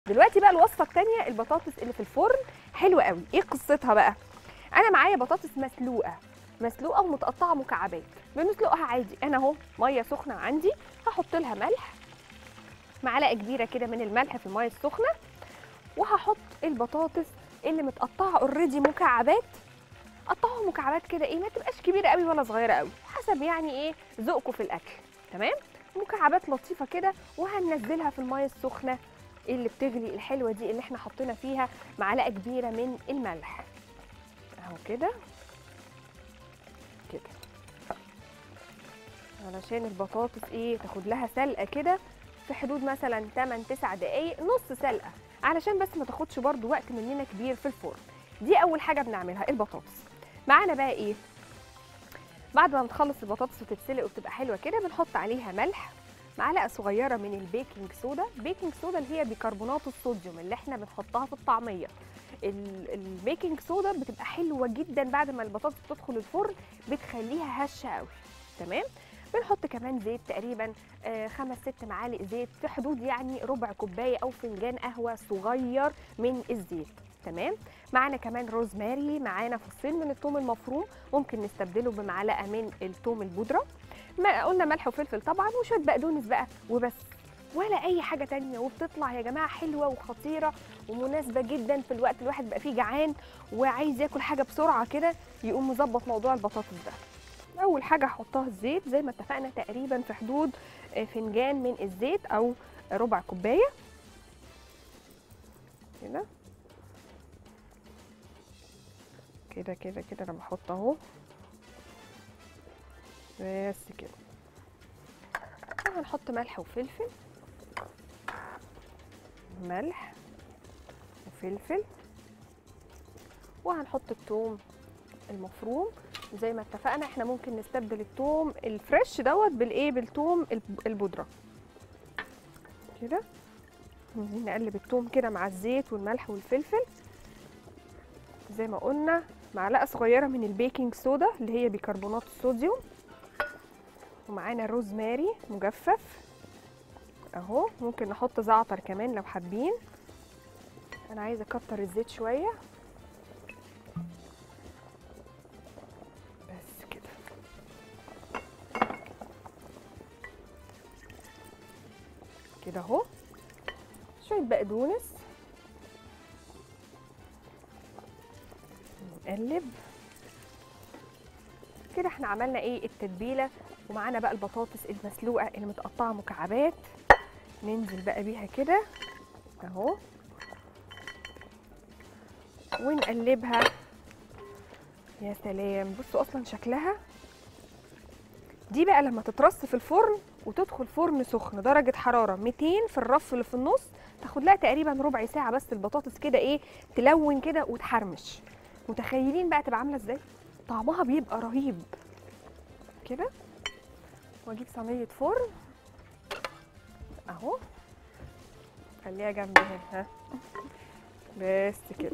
دلوقتي بقى الوصفه الثانيه البطاطس اللي في الفرن حلوه قوي ايه قصتها بقى انا معايا بطاطس مسلوقه مسلوقه ومتقطعه مكعبات بنسلقها عادي انا اهو ميه سخنه عندي هحط لها ملح معلقه كبيره كده من الملح في الميه السخنه وهحط البطاطس اللي متقطعه اوريدي مكعبات قطعوها مكعبات كده ايه ما تبقاش كبيره قوي ولا صغيره قوي حسب يعني ايه ذوقكم في الاكل تمام مكعبات لطيفه كده وهننزلها في الميه السخنه اللي بتغلي الحلوه دي اللي احنا حطينا فيها معلقه كبيره من الملح اهو كده كده علشان البطاطس ايه تاخد لها سلقه كده في حدود مثلا 8 9 دقائق نص سلقه علشان بس ما تاخدش برضو وقت مننا كبير في الفرن دي اول حاجه بنعملها البطاطس معانا بقى ايه بعد ما بتخلص البطاطس وتتسلق وبتبقى حلوه كده بنحط عليها ملح معلقه صغيره من البيكنج صودا البيكنج صودا اللي هي بيكربونات الصوديوم اللي احنا بنحطها في الطعميه ال- البيكنج صودا بتبقى حلوه جدا بعد ما البطاطس تدخل الفرن بتخليها هشه قوي تمام بنحط كمان زيت تقريبا آه، خمس ست معالق زيت في حدود يعني ربع كوبايه او فنجان قهوه صغير من الزيت تمام معانا كمان روزماري معانا فصين من الثوم المفروم ممكن نستبدله بمعلقه من الثوم البودره ما قلنا ملح وفلفل طبعا وشويه بقدونس بقى وبس ولا اي حاجه تانية وبتطلع يا جماعه حلوه وخطيره ومناسبه جدا في الوقت الواحد بقى فيه جعان وعايز ياكل حاجه بسرعه كده يقوم مظبط موضوع البطاطس ده اول حاجه هحطها الزيت زي ما اتفقنا تقريبا في حدود آه، فنجان من الزيت او ربع كوبايه كده كده كده كده انا بحط اهو بس كده وهنحط ملح وفلفل ملح وفلفل وهنحط الثوم المفروم زي ما اتفقنا احنا ممكن نستبدل الثوم الفريش دوت بالايه بالثوم الب- البودره كده عايزين نقلب الثوم كده مع الزيت والملح والفلفل زي ما قلنا معلقه صغيره من البيكنج صودا اللي هي بيكربونات الصوديوم ومعانا روزماري مجفف اهو ممكن نحط زعتر كمان لو حابين انا عايزه اكتر الزيت شويه بس كده كده اهو شويه بقدونس نقلب كده احنا عملنا ايه التتبيله ومعانا بقى البطاطس المسلوقه اللي متقطعه مكعبات ننزل بقى بيها كده اهو ونقلبها يا سلام بصوا اصلا شكلها دي بقى لما تترص في الفرن وتدخل فرن سخن درجه حراره 200 في الرف اللي في النص تاخد لها تقريبا ربع ساعه بس البطاطس كده ايه تلون كده وتحرمش متخيلين بقى تبقى عامله ازاي طعمها بيبقى رهيب كده واجيب صينيه فرن اهو خليها جنبي هنا ها بس كده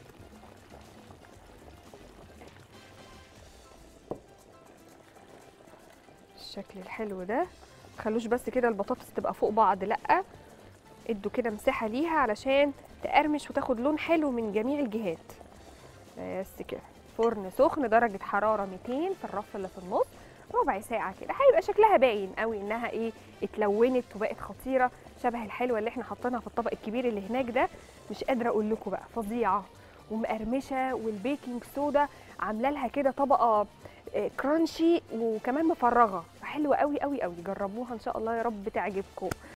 الشكل الحلو ده تخلوش بس كده البطاطس تبقى فوق بعض لا ادوا كده مساحه ليها علشان تقرمش وتاخد لون حلو من جميع الجهات بس كده فرن سخن درجه حراره 200 في الرف اللي في النص ربع ساعه كده هيبقى شكلها باين قوي انها ايه اتلونت وبقت خطيره شبه الحلوه اللي احنا حاطينها في الطبق الكبير اللي هناك ده مش قادره اقول لكم بقى فظيعه ومقرمشه والبيكنج صودا عامله لها كده طبقه آه، كرانشي وكمان مفرغه حلوه قوي قوي قوي جربوها ان شاء الله يا رب تعجبكم